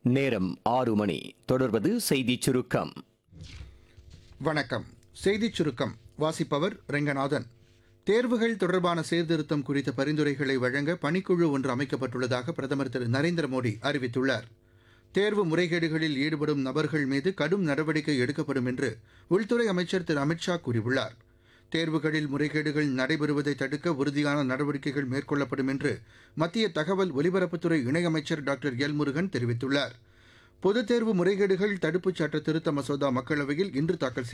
நேரம் ஆறு மணி தொடர்வது செய்திச் சுருக்கம் வணக்கம் செய்திச் சுருக்கம் வாசிப்பவர் ரெங்கநாதன் தேர்வுகள் தொடர்பான சீர்திருத்தம் குறித்த பரிந்துரைகளை வழங்க பணிக்குழு ஒன்று அமைக்கப்பட்டுள்ளதாக பிரதமர் திரு நரேந்திர மோடி அறிவித்துள்ளார் தேர்வு முறைகேடுகளில் ஈடுபடும் நபர்கள் மீது கடும் நடவடிக்கை எடுக்கப்படும் என்று உள்துறை அமைச்சர் திரு அமித்ஷா கூறியுள்ளார் தேர்வுகளில் முறைகேடுகள் நடைபெறுவதை தடுக்க உறுதியான நடவடிக்கைகள் மேற்கொள்ளப்படும் என்று மத்திய தகவல் ஒலிபரப்புத்துறை இணையமைச்சர் டாக்டர் எல் முருகன் தெரிவித்துள்ளார் பொதுத் தேர்வு முறைகேடுகள் தடுப்புச் சட்ட திருத்த மசோதா மக்களவையில் இன்று தாக்கல்